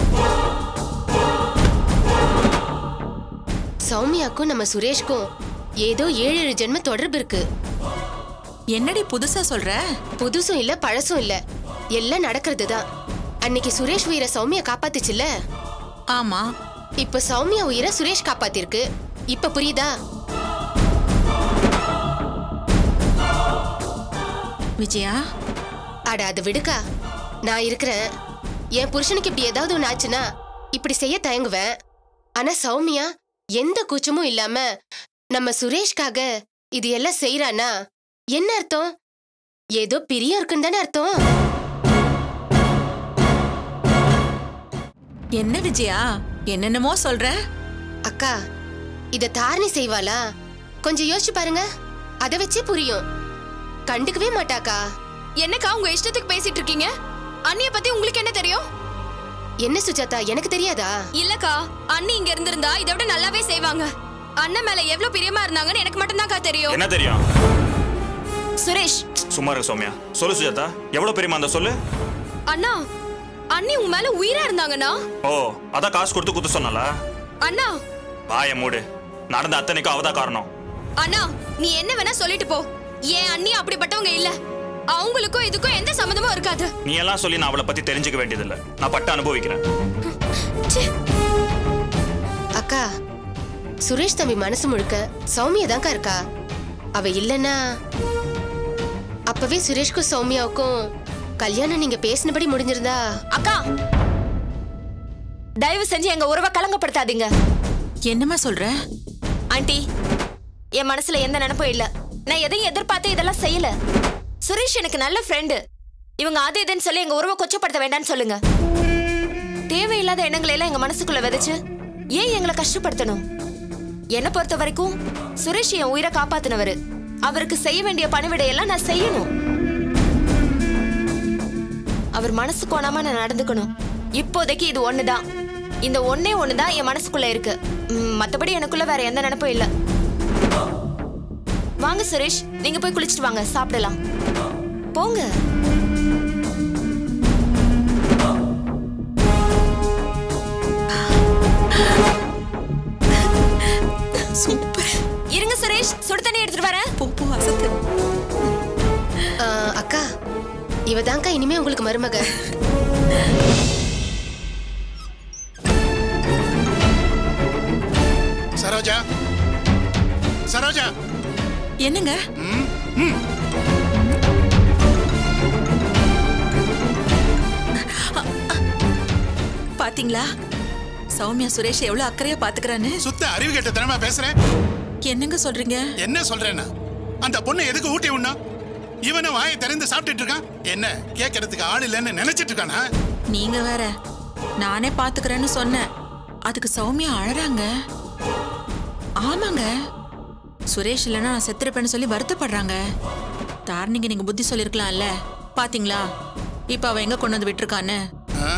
N: சௌமியாக்கும் நம்ம சுரேஷ்க்கும் ஏதோ ஏழு ஏழு ஜென்ம தொடர்பு இருக்கு
H: என்னடி புதுசா சொல்ற
N: புதுசும் இல்ல பழசும் இல்ல எல்லாம் நடக்கிறது தான் அன்னைக்கு சுரேஷ் உயிரை சௌமியா காப்பாத்துச்சுல்ல
H: ஆமா
N: இப்ப சௌமியா உயிரை சுரேஷ் காப்பாத்திருக்கு இப்ப புரியுதா
H: விஜயா
N: அட அது விடுக்கா நான் இருக்கிறேன் என் புருஷனுக்கு இப்படி ஏதாவது ஒன்று ஆச்சுன்னா இப்படி செய்ய தயங்குவேன் ஆனா சௌமியா எந்த கூச்சமும் இல்லாம நம்ம சுரேஷ்காக இது எல்லாம் செய்யறானா என்ன அர்த்தம் ஏதோ பிரியம் இருக்குன்னு தானே அர்த்தம்
H: என்ன விஜயா என்னென்னமோ சொல்ற
N: அக்கா இத தாரணி செய்வாளா கொஞ்சம் யோசிச்சு பாருங்க அத வச்சே புரியும் கண்டுக்கவே மாட்டாக்கா
I: என்னக்கா உங்க இஷ்டத்துக்கு பேசிட்டு இருக்கீங்க அண்ணிய பத்தி உங்களுக்கு என்ன தெரியும்
N: என்ன சுஜாதா எனக்கு தெரியாதா
I: இல்லக்கா அண்ணி இங்க இருந்திருந்தா இதை விட நல்லாவே செய்வாங்க அண்ணன் மேல எவ்வளவு பிரியமா இருந்தாங்கன்னு எனக்கு மட்டும்தான்க்கா தெரியும்
M: என்ன தெரியும்
I: சுரேஷ்
M: சும்மா இரு சௌமியா சொல்லு சுஜாதா எவ்வளவு பெரியமா அந்த சொல்லு
I: அண்ணா அண்ணி உன் மேல உயிரா இருந்தாங்கண்ணா
M: ஓ அதான் காசு கொடுத்து குத்து சொன்னல
I: அண்ணா
M: வாய மூடு நடந்த அத்தனைக்கும் அவதான் காரணம்
I: அண்ணா நீ என்ன வேணா சொல்லிட்டு போ ஏன் அண்ணி அப்படிப்பட்டவங்க இல்ல அவங்களுக்கும் இதுக்கும் எந்த சம்மந்தமும் இருக்காது
M: நீ எல்லாம் சொல்லி நான் அவளை பத்தி தெரிஞ்சுக்க வேண்டியதில்லை நான் பட்டு அனுபவிக்கிறேன்
N: அக்கா சுரேஷ் தம்பி மனசு முழுக்க சௌமியா தான்க்கா இருக்கா அவ இல்லைன்னா அப்பவே சுரேஷ்க்கும் சௌமியாவுக்கும் கல்யாணம் நீங்க பேசினபடி முடிஞ்சிருந்தா
I: அக்கா தயவு செஞ்சு எங்க உறவை கலங்கப்படுத்தாதீங்க
H: என்னம்மா சொல்ற
I: ஆண்டி என் மனசுல எந்த நினைப்பும் இல்ல நான் எதையும் எதிர்பார்த்து இதெல்லாம் செய்யல சுரேஷ் எனக்கு நல்ல ஃப்ரெண்டு இவங்க அது இதுன்னு சொல்லி எங்க உறவை கொச்சப்படுத்த வேண்டாம்னு சொல்லுங்க தேவையில்லாத எண்ணங்களை எல்லாம் எங்க மனசுக்குள்ள விதைச்சு ஏன் எங்களை கஷ்டப்படுத்தணும் என்னை பொறுத்த வரைக்கும் சுரேஷ் என் உயிரை காப்பாத்தினவரு அவருக்கு செய்ய வேண்டிய பணிவிடையெல்லாம் நான் செய்யணும் அவர் மனசு கோணாம நான் நடந்துக்கணும் இப்போதைக்கு இது ஒண்ணுதான் இந்த ஒண்ணே ஒண்ணுதான் என் மனசுக்குள்ள இருக்கு ம், மத்தபடி எனக்குள்ள வேற எந்த நினைப்பும் இல்ல வாங்க சுரேஷ் நீங்க போய் குளிச்சிட்டு வாங்க சாப்பிடலாம் போங்க
H: சூப்பர்
I: இருங்க சுரேஷ் சுடு தண்ணி எடுத்துட்டு வரேன்
H: போ போ அசத்து
N: ஆ, அக்கா இவ தான்க்கா இனிமே உங்களுக்கு மருமக
L: சரோஜா சரோஜா
H: என்னங்க பாத்தீங்களா சௌமியா சுரேஷ் எவ்வளவு அக்கறையா பாத்துக்கறான்னு
L: சுத்த அறிவு கெட்ட தினமா பேசுறேன்
H: என்னங்க சொல்றீங்க
L: என்ன சொல்றேன்னா அந்த பொண்ணு எதுக்கு ஊட்டி உண்ணா இவனை வாயை திறந்து சாப்பிட்டுட்டு இருக்கான் என்ன கேட்கறதுக்கு ஆள் இல்லைன்னு நினைச்சிட்டு இருக்கானா
H: நீங்க வேற நானே பாத்துக்கறேன்னு சொன்னேன் அதுக்கு சௌமியா அழறாங்க ஆமாங்க சுரேஷ் இல்லைன்னா நான் செத்துருப்பேன்னு சொல்லி வருத்தப்படுறாங்க தாரணிங்க நீங்க புத்தி சொல்லிருக்கலாம்ல பாத்தீங்களா இப்ப அவ எங்க கொண்டு வந்து விட்டுருக்கான்னு
L: ஆ?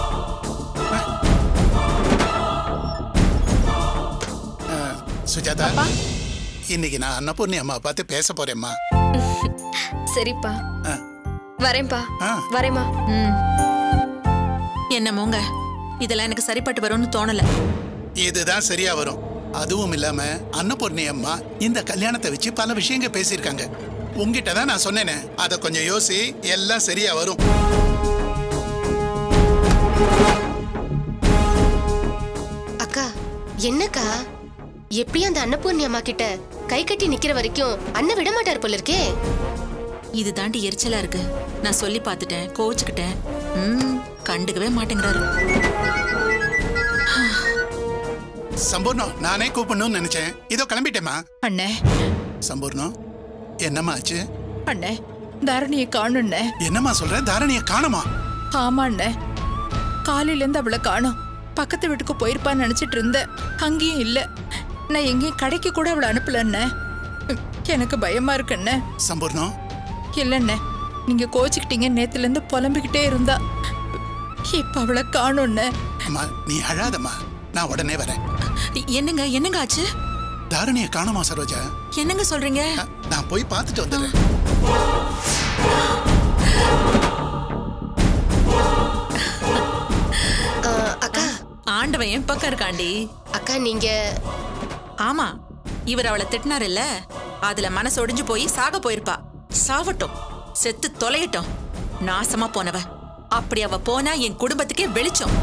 L: ஆ, சுஜாதா இன்னைக்கு நான் அன்னபூர்ணி அம்மா பார்த்து பேச போறேம்மா
I: சரிப்பா
L: ஆ.
I: வரேன்ப்பா
L: ஆ.
I: வரேம்மா
H: ம். என்னமோங்க இதெல்லாம் எனக்கு சரிப்பட்டு வரும்னு தோணல
L: இதுதான் சரியா வரும் அதுவும் இல்லாம அன்னபூர்ணி அம்மா இந்த கல்யாணத்தை வச்சு பல விஷயங்கள் பேசியிருக்காங்க உங்ககிட்ட தான் நான் சொன்னேனே அதை கொஞ்சம் யோசி எல்லாம் சரியா வரும்
N: அக்கா என்னக்கா எப்படி அந்த அன்னபூர்ணி அம்மா கிட்ட கை கட்டி நிக்கிற வரைக்கும் அண்ணன் விட மாட்டார் போல இருக்கே
H: இது தாண்டி எரிச்சலா இருக்கு நான் சொல்லி பார்த்துட்டேன் கோவிச்சுக்கிட்டேன் ம் கண்டுக்கவே மாட்டேங்கிறாரு
L: சம்பூர்ணம் நானே கூப்பிடணும்னு நினைச்சேன் இதோ கிளம்பிட்டேம்மா
J: அண்ணே
L: சம்பூர்ணம் என்னம்மா ஆச்சு
J: அண்ணே தரணியை காணுண்ணே
L: என்னம்மா சொல்ற தாரணியை காணுமா
J: ஆமா அண்ணே காலையில இருந்து அவளை காணோம் பக்கத்து வீட்டுக்கு போயிருப்பான்னு நினைச்சிட்டு இருந்தேன் அங்கேயும் இல்ல நான் எங்கேயும் கடைக்கு கூட அவளை அனுப்பல அண்ணே எனக்கு பயமா இருக்கு அண்ணே
L: சம்பூர்ணம்
J: இல்ல அண்ணே
O: நீங்க கோச்சுக்கிட்டீங்க நேத்துல இருந்து புலம்பிக்கிட்டே இருந்தா இப்ப அவளை காணோன்னு
L: அம்மா நீ அழாதம்மா நான் உடனே வரேன்
H: என்னங்க என்னங்க ஆச்சு
L: தாரணியை காணுமா சரோஜா
H: என்னங்க சொல்றீங்க
L: நான் போய் பார்த்துட்டு வந்துடுறேன்
N: அக்கா
H: ஆண்டவன் என் பக்கம் இருக்காண்டி
N: அக்கா நீங்க
H: ஆமா இவர் அவளை திட்டினார் இல்ல அதுல மனசு ஒடிஞ்சு போய் சாக போயிருப்பா சாவட்டும் செத்து தொலையட்டும் நாசமா போனவ அப்படி அவ போனா என் குடும்பத்துக்கே வெளிச்சம்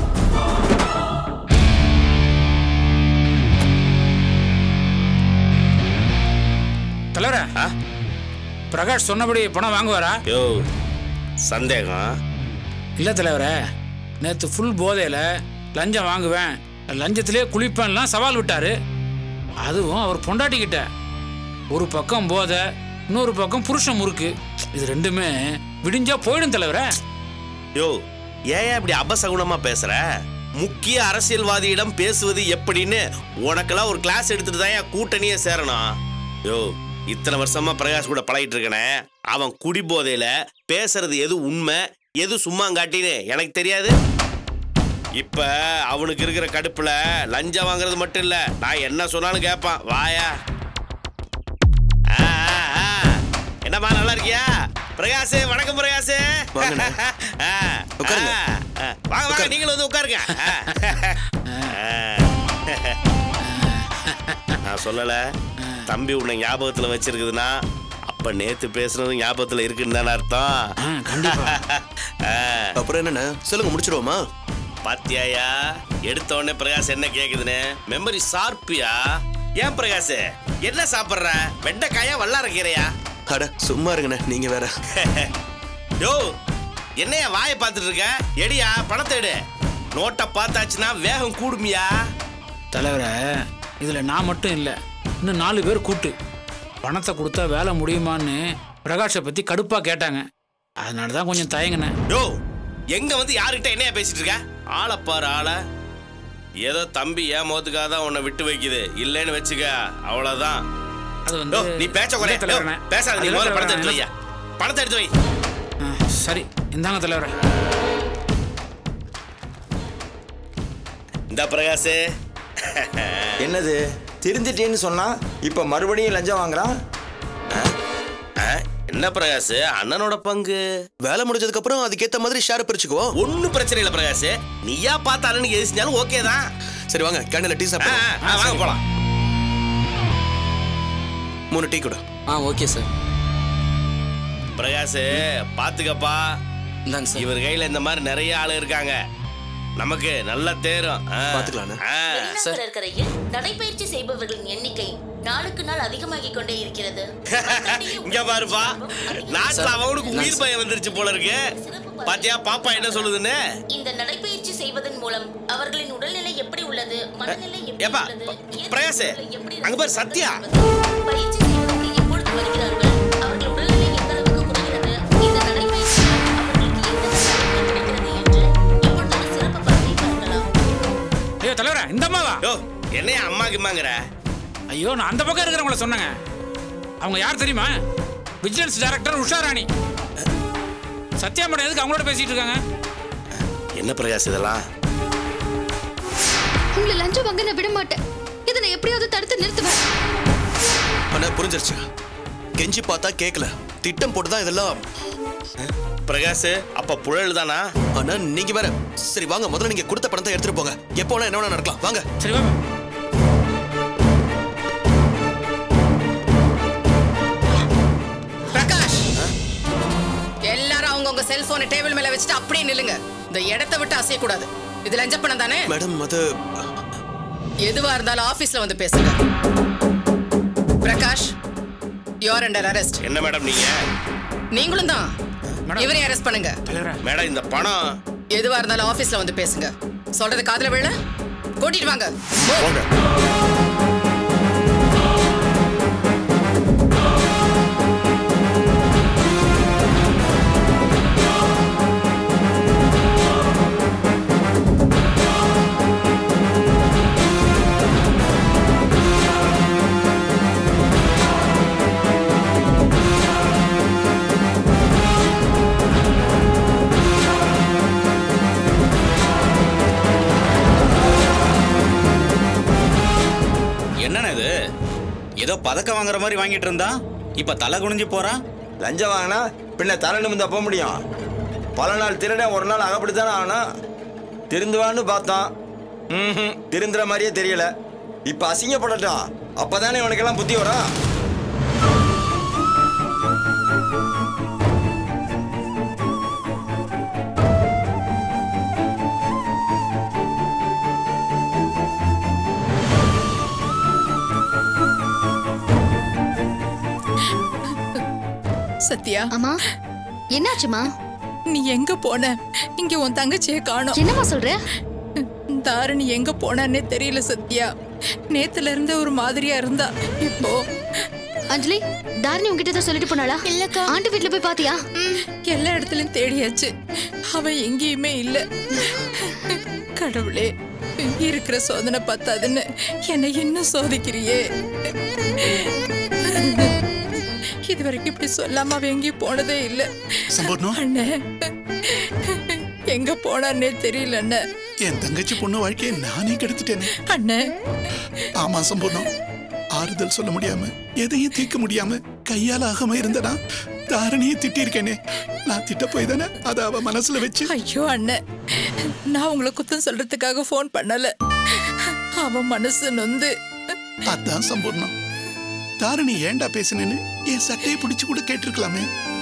P: தலைவரே பிரகாஷ் சொன்னபடி பணம் வாங்குவாரா
D: யோ சந்தேகம்
P: இல்ல தலைவரே நேத்து ஃபுல் போதையில லஞ்சம் வாங்குவேன் லஞ்சத்திலே குளிப்பேன்லாம் சவால் விட்டாரு அதுவும் அவர் பொண்டாட்டிக்கிட்ட ஒரு பக்கம் போதை இன்னொரு பக்கம் புருஷன் முறுக்கு இது ரெண்டுமே விடிஞ்சா போயிடும் தலைவரே
D: யோ ஏன் இப்படி அபசகுணமா பேசுற முக்கிய அரசியல்வாதியிடம் பேசுவது எப்படின்னு உனக்கெல்லாம் ஒரு கிளாஸ் எடுத்துட்டு தான் என் கூட்டணியே சேரணும் யோ இத்தனை வருஷமா பிரகாஷ் கூட பழகிட்டு இருக்கனே அவன் குடி போதையில பேசுறது எது உண்மை எது சும்மாங்காட்டின்னு எனக்கு தெரியாது இப்ப அவனுக்கு இருக்கிற கடுப்புல லஞ்சம் வாங்குறது மட்டும் இல்ல நான் என்ன சொன்னாலும் கேட்பான் வாயா ஆ, ஆ, ஆ. என்னம்மா நல்லா இருக்கியா பிரகாஷ் வணக்கம் பிரகாஷ்
A: வாங்கண்ணே.
D: ஆ,
A: உட்காருங்க.
D: ஆ, ஆ. வாங்க வாங்க நீங்களும் வந்து உட்காருங்க ஆ. நான் சொல்லல தம்பி உன்னை ஞாபகத்துல வச்சிருக்குதுன்னா அப்ப நேத்து பேசுனது ஞாபகத்துல இருக்குன்னு தானே அர்த்தம்
P: கண்டிப்பா
A: அப்புறம் என்னண்ணே சொல்லுங்க முடிச்சிடுவோமா
D: பாத்தியாயா எடுத்த உடனே பிரகாஷ் என்ன கேக்குதுன்னு மெமரி ஷார்ப்பியா ஏன் பிரகாஷ் என்ன சாப்பிடுற வெண்டைக்காயா வல்லாரக்கீரையா
A: அட சும்மா இருங்கண்ணே நீங்க வேற
D: யோ என்னையா வாயை பார்த்துட்டு இருக்க எடியா பணத்தை எடு நோட்டை பார்த்தாச்சுன்னா வேகம் கூடுமியா
P: தலைவரே இதுல நான் மட்டும் இல்ல இன்னும் நாலு பேர் கூட்டு பணத்தை கொடுத்தா வேலை முடியுமான்னு பிரகாஷை பத்தி கடுப்பா கேட்டாங்க அதனால தான் கொஞ்சம் தயங்கினேன்
D: யோ எங்க வந்து யாருக்கிட்ட என்னையா பேசிட்டு இருக்க ஆளை பாரு ஆளை ஏதோ தம்பி ஏன் மோத்துக்காக தான் உன்னை விட்டு வைக்குது இல்லைன்னு வச்சுக்க அவ்வளவுதான்
P: அது
D: யோ,
P: வந்து
D: நீ பேச்ச குறை
P: இல்ல தலைவரே.
D: பேசாத நீ
P: இல்ல
D: முதல்ல பணத்தை
P: தலைவரே.
D: எடுத்து வையா பணத்தை எடுத்து வை
P: ஆ, சரி இந்தாங்க தலைவரே
D: இந்த பிரகாஷ்
Q: என்னது திருந்திட்டேன்னு சொன்னா இப்ப மறுபடியும் லஞ்சம் வாங்குறான்
D: என்ன பிரகாஷ் அண்ணனோட பங்கு
A: வேலை முடிஞ்சதுக்கு அப்புறம் அதுக்கேத்த மாதிரி ஷேர் பிரிச்சுக்குவோம்
D: ஒன்னும் பிரச்சனை இல்லை பிரகாஷ் நீயா பார்த்த அண்ணனுக்கு எது செஞ்சாலும் ஓகே தான்
A: சரி வாங்க கேண்டல டீ
D: ஆ,
A: சாப்பிடுவோம்
D: ஆ, வாங்க போலாம்
A: மூணு டீ கொடு
G: ஆ ஓகே சார்
D: பிரகாஷ் பாத்துக்கப்பா
G: இந்தாங்க சார்
D: இவர் கையில இந்த மாதிரி நிறைய ஆளு இருக்காங்க நமக்கு நல்லா தேரும்
A: பாத்துக்கலாண்ணே.
R: நகரக்கரையில் நடைபயிற்சி செய்பவர்களின் எண்ணிக்கை நாளுக்கு நாள் அதிகமாகிக் கொண்டே இருக்கிறது
D: இங்க பாருப்பா நாட்டுல
R: சார்,
D: அவனுக்கு உயிர்
R: நான்
D: பயம் வந்துருச்சு போல இருக்கு பாத்தியா பாப்பா என்ன சொல்லுதுன்னு
R: இந்த நடைபயிற்சி செய்வதன் மூலம் அவர்களின் உடல்நிலை எப்படி உள்ளது மனநிலை எப்படி
D: ஏப்பா
R: உள்ளது
D: பிரகாஷ் அங்க பாரு சத்யா
R: பயிற்சி செய்வதற்கு எப்பொழுது வருகிறார்கள் அவர்கள் உடல்நிலை எந்த அளவுக்கு குறைகிறது இந்த நடைபயிற்சி அவர்களுக்கு எந்த நன்மைகள் கிடைக்கிறது என்று இப்பொழுது ஒரு சிறப்பு படத்தை பார்க்கலாம்
P: ஐயோ தலைவரே இந்த அம்மாவா
D: யோ என்னைய அம்மா கிம்மாங்கிற
P: ஐயோ நான் அந்த பக்கம் இருக்கிறவங்கள சொன்னேங்க அவங்க யார் தெரியுமா vigilance director Usha Rani Sathya madam எதுக்கு அவங்களோட பேசிட்டு இருக்காங்க
D: என்ன பிரகாஷ் இதெல்லாம்
C: உங்களை லஞ்சம் வாங்க நான் விட மாட்டேன் இதை நான் எப்படியாவது தடுத்து நிறுத்துவேன்
A: அண்ணா புரிஞ்சிருச்சு கெஞ்சி பார்த்தா கேட்கல திட்டம் போட்டு தான் இதெல்லாம்
D: பிரகாஷ் அப்ப புழல் தானா
A: அண்ணா நீங்க வேற சரி வாங்க முதல்ல நீங்க கொடுத்த பணத்தை எடுத்துட்டு போங்க எப்போ வேணா என்ன வேணா நடக்கலாம் வாங்க
P: சரி வாங்க
E: பிரகாஷ் எல்லாரும் அவங்கவங்க செல்போனை டேபிள் மேல வச்சுட்டு அப்படியே நில்லுங்க இந்த இடத்த விட்டு அசையக்கூடாது இது லஞ்ச பணம் தானே
A: மேடம் அது
E: எதுவா இருந்தாலும் ஆபீஸ்ல வந்து பேசுங்க பிரகாஷ் யோர் அண்டர் அரெஸ்ட்
D: என்ன மேடம் நீங்க
E: நீங்களும் தான் இவரையும் அரெஸ்ட் பண்ணுங்க
D: மேடம் இந்த பணம்
E: எதுவா இருந்தாலும் ஆபீஸ்ல வந்து பேசுங்க சொல்றது காதுல விழ கூட்டிட்டு வாங்க
A: போங்க
S: ஏதோ பதக்கம் வாங்குற மாதிரி வாங்கிட்டு இருந்தா இப்ப தலை குனிஞ்சு போறான்
Q: லஞ்சம் வாங்கினா பின்ன தலை நிமிந்தா போக முடியும் பல நாள் திருடன் ஒரு நாள் அகப்படித்தானே ஆகணும் திருந்துவான்னு பார்த்தோம் ம் திருந்துற மாதிரியே தெரியல இப்ப அசிங்கப்படட்டும் அப்பதானே இவனுக்கெல்லாம் புத்தி வரும்
O: சத்யா
C: அம்மா என்னாச்சுமா
O: நீ எங்க போன இங்க உன் தங்கச்சியை காணோம்
C: என்னம்மா சொல்ற
O: தாரணி எங்க போனான்னே தெரியல சத்யா நேத்துல இருந்து ஒரு மாதிரியா இருந்தா இப்போ
C: அஞ்சலி தாரணி உங்ககிட்ட தான் சொல்லிட்டு போனாளா இல்லக்கா ஆண்டி வீட்ல போய் பாத்தியா
O: எல்லா இடத்துலயும் தேடியாச்சு அவ எங்கேயுமே இல்ல கடவுளே இருக்கிற சோதனை பத்தாதுன்னு என்னை இன்னும் சோதிக்கிறியே இது வரைக்கும் இப்படி சொல்லாம அவ எங்கேயும் போனதே இல்ல
L: சம்பூர்ணம்
O: அண்ணே எங்க போனான்னே தெரியல அண்ணே
L: என் தங்கச்சி பொண்ணு வாழ்க்கையை நானே கெடுத்துட்டேனே
O: அண்ணே
L: ஆமா சம்பூர்ணம் ஆறுதல் சொல்ல முடியாம எதையும் தீர்க்க முடியாம கையால ஆகாம இருந்தனா தாரணியை திட்டிருக்கேனே நான் திட்ட போய் தானே அதை அவ மனசுல வச்சு
O: ஐயோ அண்ணன் நான் உங்களை குத்தம் சொல்றதுக்காக ஃபோன் பண்ணல அவன் மனசு நொந்து
L: அதான் சம்பூர்ணம் தாரணி ஏன்டா பேசினேன்னு என் சட்டையை பிடிச்சு கூட கேட்டிருக்கலாமே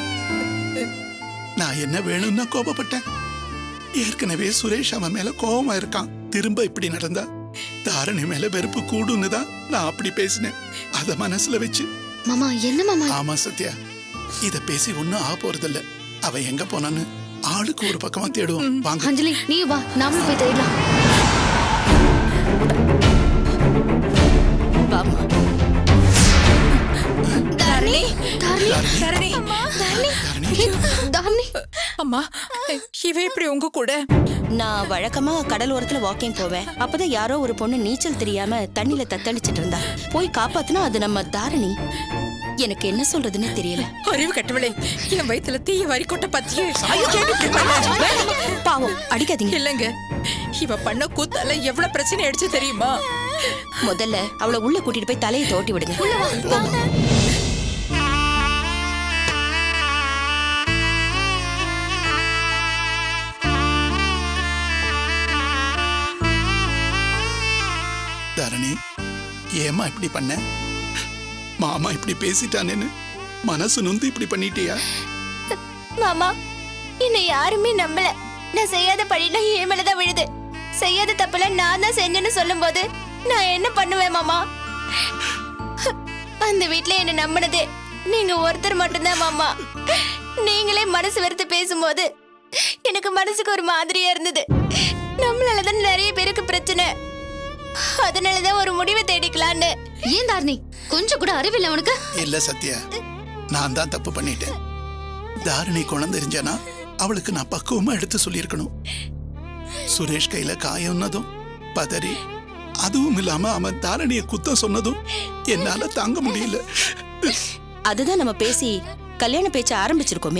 L: நான் என்ன வேணும்னா கோபப்பட்டேன் ஏற்கனவே சுரேஷ் அவன் மேல கோபமா இருக்கான் திரும்ப இப்படி நடந்தா தாரணி மேல வெறுப்பு கூடுன்னு தான் நான் அப்படி பேசினேன் அத மனசுல வச்சு
C: மாமா என்ன மாமா
L: ஆமா சத்யா இத பேசி ஒண்ணும் ஆக போறதில்ல அவ எங்க போனான்னு ஆளுக்கு ஒரு பக்கமா தேடுவோம் வாங்க
C: அஞ்சலி நீ வா நாமளும் போய் தேடலாம்
E: வாமா
C: தாரணி தாரணி
O: தரணி
C: தாரணி தாரணி
O: அம்மா இவ இப்படி உங்க கூட
T: நான் வழக்கமா கடலோரத்துல வாக்கிங் போவேன் அப்பதான் யாரோ ஒரு பொண்ணு நீச்சல் தெரியாம தண்ணில தத்தளிச்சிட்டு இருந்தா போய் காப்பாத்துனா அது நம்ம தாரணி எனக்கு என்ன சொல்றதுன்னு தெரியல
O: அறிவு கட்டவளே என் வயித்துல தீய வரி கொட்ட பத்தியே
T: ஐயோ, இப்படி பண்ணாத. பாவம் அடிக்காதீங்க
O: இல்லங்க இவ பண்ண கூத்தால எவ்வளவு பிரச்சனை ஆயிடுச்சு தெரியுமா
T: முதல்ல அவளை உள்ள கூட்டிட்டு போய் தலையை தோட்டி விடுங்க போங்க.
L: தரணி ஏமா இப்படி பண்ண மாமா இப்படி பேசிட்டானேன்னு மனசு நொந்து இப்படி பண்ணிட்டியா
I: மாமா என்னை யாருமே நம்பல நான் செய்யாத பழிலாம் என் மேலதான் விழுது செய்யாத தப்புல நான் தான் செஞ்சேன்னு சொல்லும்போது நான் என்ன பண்ணுவேன் மாமா அந்த வீட்ல என்ன நம்பினதே நீங்க ஒருத்தர் மட்டும்தான் மாமா நீங்களே மனசு வெறுத்து பேசும்போது எனக்கு மனசுக்கு ஒரு மாதிரியா இருந்தது நம்மளாலதான் நிறைய பேருக்கு பிரச்சனை அதனாலதான் ஒரு முடிவை தேடிக்கலான்னு
C: ஏன் தாரணி கொஞ்சம் கூட அறிவில்லை உனக்கு
L: இல்ல சத்யா நான் தான் தப்பு பண்ணிட்டேன் தாரணி குணம் தெரிஞ்சானா அவளுக்கு நான் பக்குவமா எடுத்து சொல்லியிருக்கணும் சுரேஷ் கையில காயம்னதும் பதறி அதுவும் இல்லாம அவன் தாரணிய குத்தம் சொன்னதும் என்னால தாங்க முடியல
T: அதுதான் நம்ம பேசி கல்யாண பேச்ச ஆரம்பிச்சிருக்கோமே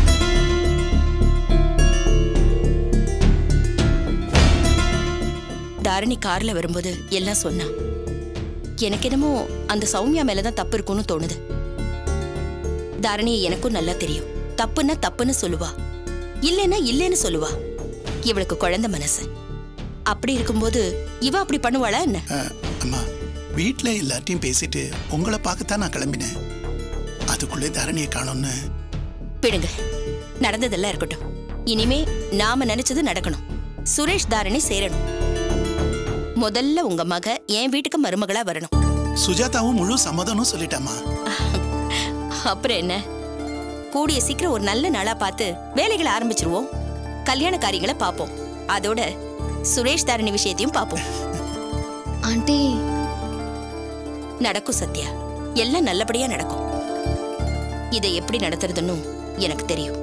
T: தாரணி கார்ல வரும்போது எல்லாம் சொன்னா எனக்கு என்னமோ அந்த சௌமியா மேலதான் தப்பு இருக்கும்னு தோணுது தாரணியை எனக்கும் நல்லா தெரியும் தப்புன்னா தப்புன்னு சொல்லுவா இல்லைன்னா இல்லைன்னு சொல்லுவா இவளுக்கு குழந்தை மனசு அப்படி இருக்கும்போது இவ அப்படி பண்ணுவாளா என்ன
L: அஹ், அம்மா வீட்ல எல்லார்ட்டையும் பேசிட்டு உங்களை பார்க்கத்தான் நான் கிளம்பினேன் அதுக்குள்ளே தாரணியை காணோம்னு
T: விடுங்க நடந்ததெல்லாம் இருக்கட்டும் இனிமே நாம நினைச்சது நடக்கணும் சுரேஷ் தாரணி சேரணும் முதல்ல உங்க மக என் வீட்டுக்கு மருமகளா வரணும்
L: சுஜாதாவும் முழு சம்மதம்னு சொல்லிட்டாமா
T: அப்புறம் என்ன கூடிய சீக்கிரம் ஒரு நல்ல நாளா பார்த்து வேலைகளை ஆரம்பிச்சிருவோம் கல்யாண காரியங்களை பார்ப்போம் அதோட சுரேஷ் தாரணி விஷயத்தையும் பார்ப்போம்
C: ஆண்டி
T: நடக்கும் சத்யா எல்லாம் நல்லபடியா நடக்கும் இதை எப்படி நடத்துறதுன்னு எனக்கு தெரியும்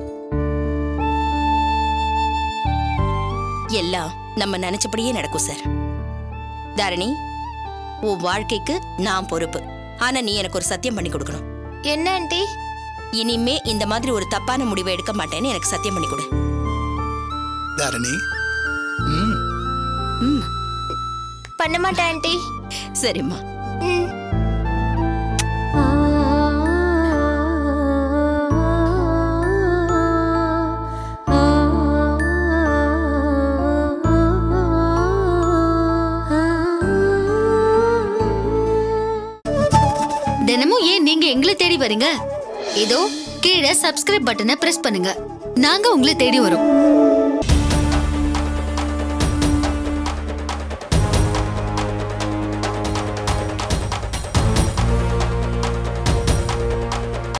T: எல்லாம் நம்ம நினைச்சபடியே நடக்கும் சார் தாரணி உன் வாழ்க்கைக்கு நான் பொறுப்பு ஆனா நீ எனக்கு ஒரு சத்தியம் பண்ணி கொடுக்கணும்
I: என்ன ஆண்டி
T: இனிமே இந்த மாதிரி ஒரு தப்பான முடிவை எடுக்க மாட்டேன்னு எனக்கு சத்தியம் பண்ணி கொடு
L: தாரணி ம்
T: ம்
I: பண்ண மாட்டேன் ஆண்டி
T: சரிம்மா
I: ம்
U: தினமும் ஏன் நீங்க எங்களை தேடி வரீங்க ஏதோ கீழே சப்ஸ்கிரைப் பட்டனை பிரஸ் பண்ணுங்க நாங்க உங்களை தேடி வரோம்